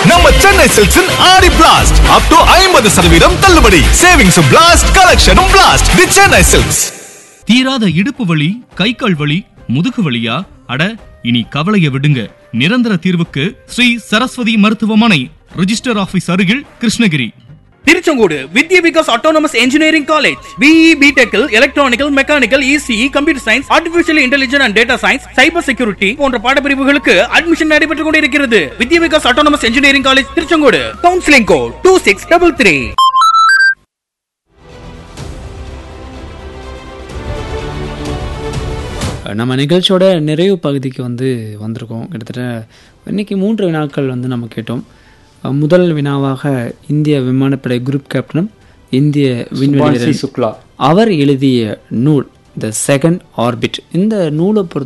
நம்ம சென்னை சில்க்ஸின் ஆடி blast up to ஐம்பது சதவீதம் தள்ளுபடி சேவிங்ஸும் பிளாஸ்ட் கலெக்ஷனும் பிளாஸ்ட் தி சென்னை சில்க்ஸ் தீராத இடுப்பு வலி கை கால் வலி முதுகு வலியா அட இனி கவலைய விடுங்க நிரந்தர தீர்வுக்கு ஸ்ரீ சரஸ்வதி மருத்துவமனை ரிஜிஸ்டர் ஆபீஸ் அருகில் Krishnagiri Tiruchengode Vidya Vikas autonomous engineering college BE பிடெக்கில் electrical mechanical ECE computer science artificial intelligence and data science cyber security போன்ற பாடப்பிரிவுகளுக்கு அட்மிஷன் நடைபெற்றுக் கொண்டிருக்கிறது Vidya Vikas autonomous engineering college Tiruchengode counselling code two six double three நம்ம நிகழ்ச்சியோட நிறைவு பகுதிக்கு வந்து வந்திருக்கோம் கிட்டத்தட்ட இன்னைக்கு மூன்று வினாக்கள் வந்து நம்ம கேட்டோம் அஹ் முதல் வினாவாக இந்திய விமானப்படை குரூப் கேப்டனும் இந்திய விண்வெளி சுபான்சி வீரர் சுக்லா அவர் எழுதிய நூல் த செகண்ட் ஆர்பிட் இந்த நூலை பொறுத்த